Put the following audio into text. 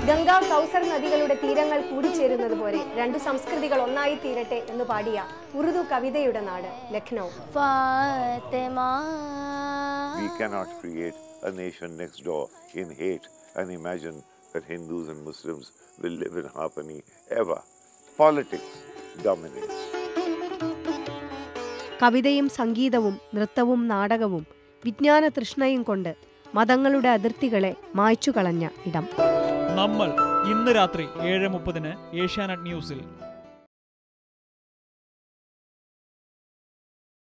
ഗംഗാ കൗസർ നദികളുടെ തീരങ്ങൾ കൂടിച്ചേരുന്നത് പോലെ രണ്ടു സംസ്കൃതികൾ ഒന്നായി തീരട്ടെ എന്ന് പാടിയ ഉറുദു കവിതയുടെ നാട് Lucknow Fathima We cannot create a nation next door in hate and imagine that Hindus and Muslims will live in harmony ever. Politics dominates. കവിതയും സംഗീതവും നൃത്തവും നാടകവും വിജ്ഞാന തൃഷ്ണയും കൊണ്ട് മതങ്ങളുടെ അതിർത്തികളെ മായ്ച്ചു കളഞ്ഞ ഇടം നമ്മൾ ഇന്ന് രാത്രി ഏഴ് മുപ്പതിന് ഏഷ്യാനെറ്റ് ന്യൂസിൽ